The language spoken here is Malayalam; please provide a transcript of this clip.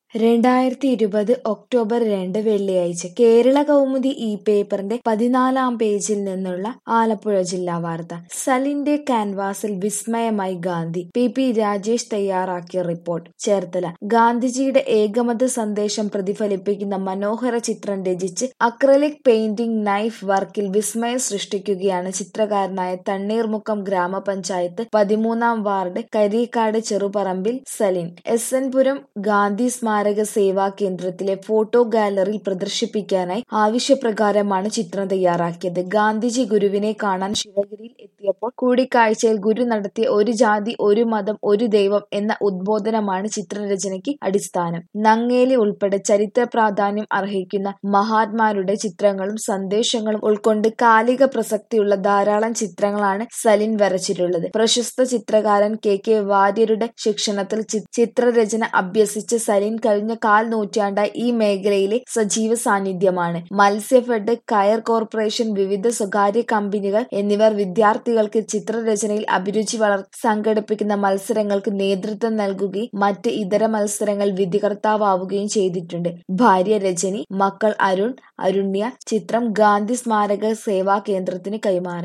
രണ്ടായിരത്തി ഇരുപത് ഒക്ടോബർ രണ്ട് വെള്ളിയാഴ്ച കേരള കൗമുദി ഈ പേപ്പറിന്റെ പതിനാലാം പേജിൽ നിന്നുള്ള ആലപ്പുഴ ജില്ലാ വാർത്ത സലിന്റെ കാൻവാസിൽ വിസ്മയമായി ഗാന്ധി പി പി രാജേഷ് തയ്യാറാക്കിയ റിപ്പോർട്ട് ചേർത്തല ഗാന്ധിജിയുടെ ഏകമത സന്ദേശം പ്രതിഫലിപ്പിക്കുന്ന മനോഹര ചിത്രം രചിച്ച് അക്രലിക് പെയിന്റിംഗ് നൈഫ് വർക്കിൽ വിസ്മയം സൃഷ്ടിക്കുകയാണ് ചിത്രകാരനായ തണ്ണീർമുക്കം ഗ്രാമപഞ്ചായത്ത് പതിമൂന്നാം ward Karikkad Cherupparambil Salin S N Puram Gandhi സ്മാരക സേവാ കേന്ദ്രത്തിലെ ഫോട്ടോ ഗാലറിയിൽ പ്രദർശിപ്പിക്കാനായി ആവശ്യപ്രകാരമാണ് ചിത്രം തയ്യാറാക്കിയത് ഗാന്ധിജി ഗുരുവിനെ കാണാൻ ശിവഗിരിയിൽ എത്തിയപ്പോൾ കൂടിക്കാഴ്ചയിൽ ഗുരു നടത്തിയ ഒരു ജാതി ഒരു മതം ഒരു ദൈവം എന്ന ഉദ്ബോധനമാണ് ചിത്രരചനയ്ക്ക് അടിസ്ഥാനം നങ്ങേലി ഉൾപ്പെടെ ചരിത്ര പ്രാധാന്യം അർഹിക്കുന്ന മഹാത്മാരുടെ ചിത്രങ്ങളും സന്ദേശങ്ങളും ഉൾക്കൊണ്ട് കാലിക പ്രസക്തിയുള്ള ധാരാളം ചിത്രങ്ങളാണ് സലിൻ വരച്ചിട്ടുള്ളത് പ്രശസ്ത ചിത്രകാരൻ കെ കെ വാര്യരുടെ ശിക്ഷണത്തിൽ ചി- ചിത്രരചന അഭ്യസിച്ച സലിൻ കഴിഞ്ഞ കാൽ നൂറ്റാണ്ടായി ഈ മേഖലയിലെ സജീവ സാന്നിധ്യമാണ് മത്സ്യഫെഡ് കയർ കോർപ്പറേഷൻ വിവിധ സ്വകാര്യ കമ്പനികൾ എന്നിവർ വിദ്യാർത്ഥികൾക്ക് ചിത്രരചനയിൽ അഭിരുചി വളർത്തി സംഘടിപ്പിക്കുന്ന മത്സരങ്ങൾക്ക് നേതൃത്വം നൽകുകയും മറ്റ് ഇതര മത്സരങ്ങൾ വിധികർത്താവുകയും ചെയ്തിട്ടുണ്ട് ഭാര്യ രജനി മക്കൾ അരുൺ അരുണ്യ ചിത്രം ഗാന്ധി സ്മാരക സേവാ കേന്ദ്രത്തിന് കൈമാറി